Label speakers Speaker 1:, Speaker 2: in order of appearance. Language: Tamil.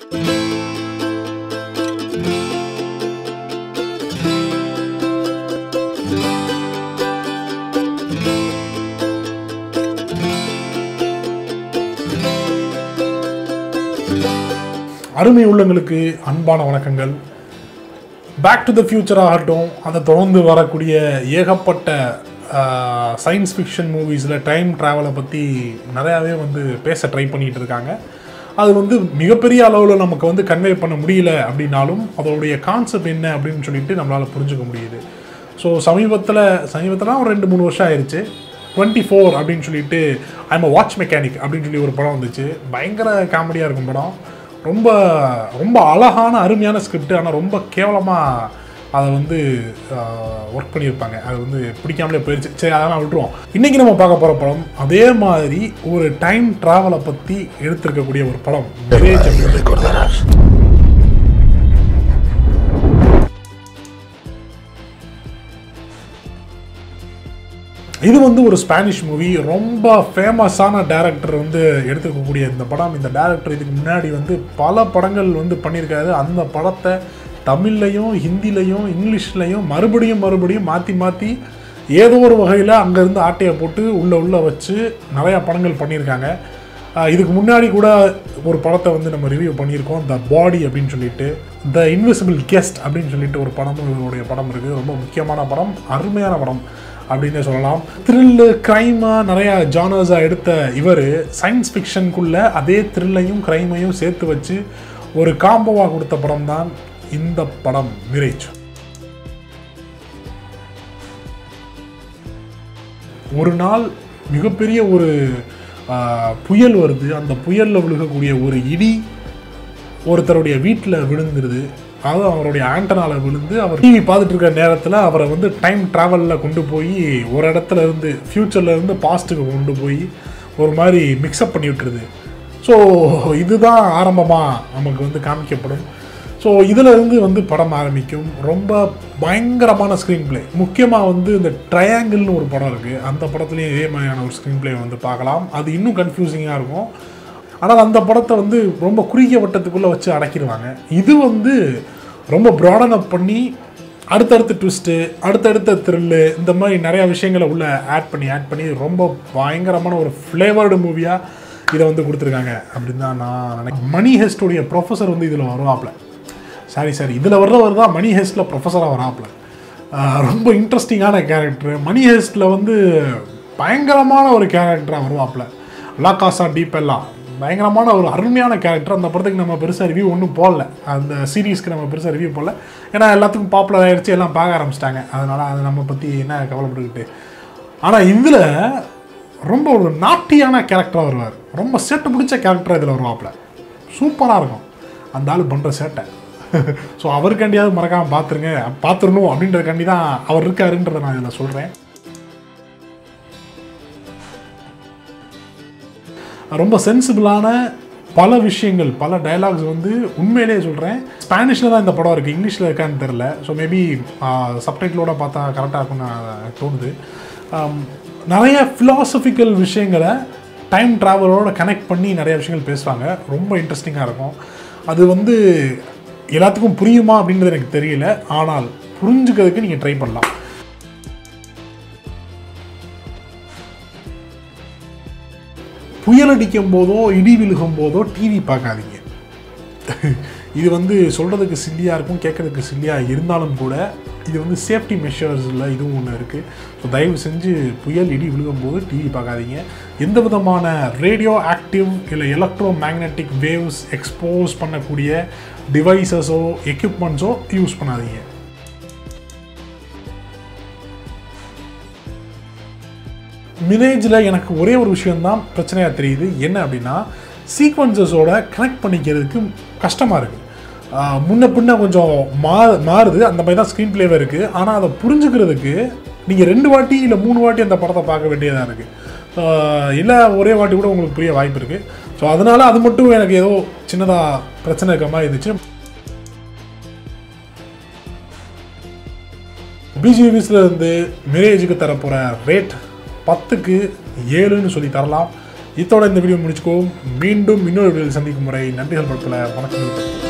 Speaker 1: அருமை உள்ளங்களுக்கு அன்பான வணக்கங்கள் பேக் டு த ஃபியூச்சர் ஆகட்டும் அதை தொடர்ந்து வரக்கூடிய ஏகப்பட்ட சயின்ஸ் ஃபிக்ஷன் மூவிஸில் டைம் ட்ராவலை பற்றி நிறையாவே வந்து பேச ட்ரை பண்ணிகிட்டு இருக்காங்க அது வந்து மிகப்பெரிய அளவில் நமக்கு வந்து கன்வே பண்ண முடியல அப்படின்னாலும் அதோடைய கான்செப்ட் என்ன அப்படின்னு சொல்லிட்டு நம்மளால் புரிஞ்சுக்க முடியுது ஸோ சமீபத்தில் சமீபத்தில் ஒரு ரெண்டு மூணு வருஷம் ஆயிடுச்சு டுவெண்ட்டி ஃபோர் அப்படின்னு சொல்லிட்டு ஐம் அ வாட்ச் மெக்கானிக் அப்படின்னு சொல்லி ஒரு படம் வந்துச்சு பயங்கர காமெடியாக இருக்கும் படம் ரொம்ப ரொம்ப அழகான அருமையான ஸ்கிரிப்ட் ஆனால் ரொம்ப கேவலமாக அதை வந்து ஒர்க் பண்ணியிருப்பாங்க அது வந்து பிடிக்காமலே போயிடுச்சு சரி அதெல்லாம் விட்டுருவோம் இன்றைக்கி நம்ம பார்க்க போகிற படம் அதே மாதிரி ஒரு டைம் ட்ராவலை பற்றி எடுத்திருக்கக்கூடிய ஒரு படம் விவேக் அப்படின்னு இது வந்து ஒரு ஸ்பானிஷ் மூவி ரொம்ப ஃபேமஸான டேரக்டர் வந்து எடுத்துக்கக்கூடிய இந்த படம் இந்த டேரக்டர் இதுக்கு முன்னாடி வந்து பல படங்கள் வந்து பண்ணியிருக்காரு அந்த படத்தை தமிழ்லையும் ஹிந்திலையும் இங்கிலீஷ்லையும் மறுபடியும் மறுபடியும் மாற்றி மாற்றி ஏதோ ஒரு வகையில் அங்கேருந்து ஆட்டையை போட்டு உள்ளே உள்ளே வச்சு நிறையா படங்கள் பண்ணியிருக்காங்க ஆஹ் இதுக்கு முன்னாடி கூட ஒரு படத்தை வந்து நம்ம ரிவ்யூ பண்ணியிருக்கோம் த பாடி அப்படின்னு சொல்லிட்டு த இன்விசிபிள் கெஸ்ட் அப்படின்னு சொல்லிட்டு ஒரு படமும் இவருடைய படம் இருக்குது ரொம்ப முக்கியமான படம் அருமையான படம் அப்படின்னு சொல்லலாம் த்ரில்லு க்ரைமாக நிறையா ஜானர்ஸாக எடுத்த இவர் சயின்ஸ் ஃபிக்ஷனுக்குள்ளே அதே த்ரில்லையும் க்ரைமையும் சேர்த்து வச்சு ஒரு காம்போவாக கொடுத்த படம் தான் இந்த படம் மிரேஜ் ஒரு நாள் மிகப்பெரிய ஒரு ஆஹ், புயல் வருது அந்த புயலில் விழுகக்கூடிய ஒரு இடி ஒருத்தருடைய வீட்டில் விழுந்துருது அதாவது அவருடைய ஆண்டனால விழுந்து அவர் டிவி பார்த்துட்டு இருக்கிற நேரத்தில் அவரை வந்து டைம் ட்ராவலில் கொண்டு போய் ஒரு இடத்துல இருந்து ஃப்யூச்சரில் இருந்து பாஸ்ட்டுக்கு கொண்டு போய் ஒரு மாதிரி மிக்சப் பண்ணி விட்டுருது ஸோ இதுதான் ஆரம்பமாக நமக்கு வந்து காமிக்கப்படும் ஸோ இதில் இருந்து வந்து படம் ஆரம்பிக்கும் ரொம்ப பயங்கரமான ஸ்க்ரீன் ப்ளே முக்கியமாக வந்து இந்த ட்ரையாங்கிள்னு ஒரு படம் இருக்குது அந்த படத்துலேயும் இதே மாதிரியான ஒரு ஸ்க்ரீன் ப்ளே வந்து பார்க்கலாம் அது இன்னும் கன்ஃபியூசிங்காக இருக்கும் ஆனால் அந்த படத்தை வந்து ரொம்ப குறுகிய வட்டத்துக்குள்ளே வச்சு அடக்கிடுவாங்க இது வந்து ரொம்ப ப்ராடன் அப் பண்ணி அடுத்தடுத்த ட்விஸ்ட்டு அடுத்தடுத்த த்ரில்லு இந்த மாதிரி நிறையா விஷயங்களை உள்ள ஆட் பண்ணி ஆட் பண்ணி ரொம்ப பயங்கரமான ஒரு ஃப்ளேவர்டு மூவியாக இதை வந்து கொடுத்துருக்காங்க அப்படின்னு தான் நான் நினைக்கிறேன் மணி ஹெஸ்டோடைய ப்ரொஃபஸர் வந்து இதில் வருவாப்ல சாரி சாரி இதில் வர்றவர் தான் மணி ஹெஸ்ட்டில் ப்ரொஃபஸராக வராப்ல ஆஹ் ரொம்ப இன்ட்ரெஸ்டிங்கான கேரக்டர் மணி ஹெஸ்ட்டில் வந்து பயங்கரமான ஒரு கேரக்டராக வருவாப்ல லாகாசா டீப் எல்லாம் பயங்கரமான ஒரு அருமையான கேரக்டர் அந்த படத்துக்கு நம்ம பெருசாக ரிவ்யூ ஒன்றும் போடல அந்த சீரீஸ்க்கு நம்ம பெருசாக ரிவ்யூ போடல ஏன்னா எல்லாத்துக்கும் பாப்புலர் ஆயிடுச்சு எல்லாம் பார்க்க ஆரம்பிச்சிட்டாங்க அதனால் அதை நம்ம பற்றி என்ன கவலைப்பட்டுக்கிட்டு ஆனால் இதில் ரொம்ப ஒரு நாட்டியான கேரக்டராக வருவார் ரொம்ப சேட்டை பிடிச்ச கேரக்டராக இதில் வருவாப்புல சூப்பராக இருக்கும் அந்த ஆள் பண்ணுற சேட்டை ஸோ அவருக்காண்டியாவது மறக்காமல் பார்த்துருங்க பார்த்துடணும் அப்படின்றதுக்காண்டி தான் அவர் இருக்காருன்றதை நான் இதில் சொல்கிறேன் ரொம்ப சென்சிபிளான பல விஷயங்கள் பல டயலாக்ஸ் வந்து உண்மையிலேயே சொல்கிறேன் ஸ்பானிஷில் தான் இந்த படம் இருக்குது இங்கிலீஷில் இருக்கான்னு தெரில ஸோ மேபி சப்டைட்டிலோட பார்த்தா கரெக்டாக இருக்கும்னு நான் தோணுது ஆம், நிறைய ஃபிலாசபிக்கல் விஷயங்களை டைம் ட்ராவலோட கனெக்ட் பண்ணி நிறைய விஷயங்கள் பேசுவாங்க ரொம்ப இன்ட்ரெஸ்டிங்காக இருக்கும் அது வந்து எல்லாத்துக்கும் புரியுமா அப்படின்றது எனக்கு தெரியல ஆனால் புரிஞ்சுக்கிறதுக்கு நீங்கள் ட்ரை பண்ணலாம் புயல் அடிக்கும் போதோ இடி விழுகும் போதோ டிவி பார்க்காதீங்க இது வந்து சொல்கிறதுக்கு சில்லியாக இருக்கும் கேட்குறதுக்கு சில்லியாக இருந்தாலும் கூட இது வந்து சேஃப்டி மெஷர்ஸில் இதுவும் ஒன்று இருக்குது ஸோ தயவு செஞ்சு புயல் இடி விழுகும்போது டிவி பார்க்காதீங்க எந்த விதமான ரேடியோ ஆக்டிவ் இல்லை எலக்ட்ரோ மேக்னெட்டிக் வேவ்ஸ் எக்ஸ்போஸ் பண்ணக்கூடிய டிவைசஸோ எக்யூப்மெண்ட்ஸோ யூஸ் பண்ணாதீங்க மிரேஜில் எனக்கு ஒரே ஒரு விஷயம்தான் பிரச்சனையாக தெரியுது என்ன அப்படின்னா சீக்வன்சஸோட கனெக்ட் பண்ணிக்கிறதுக்கு கஷ்டமாக இருக்குது முன்ன பின்ன கொஞ்சம் மா மாறுது அந்த மாதிரி தான் ஸ்க்ரீன் பிளேவே இருக்குது ஆனால் அதை புரிஞ்சுக்கிறதுக்கு நீங்கள் ரெண்டு வாட்டி இல்லை மூணு வாட்டி அந்த படத்தை பார்க்க வேண்டியதாக இருக்குது இல்லை ஒரே வாட்டி கூட உங்களுக்கு புரிய வாய்ப்பு இருக்குது ஸோ அதனால் அது மட்டும் எனக்கு ஏதோ சின்னதாக பிரச்சனை இருக்க மாதிரி இருந்துச்சு பிஜிவிஸில் இருந்து மேரேஜுக்கு தரப்போகிற ரேட் பத்துக்கு ஏழுன்னு சொல்லி தரலாம் இதோட இந்த வீடியோ முடிச்சுக்கோ மீண்டும் இன்னொரு வீடியோவில் சந்திக்கும் முறை நன்றிகள் படத்தில் வணக்கம்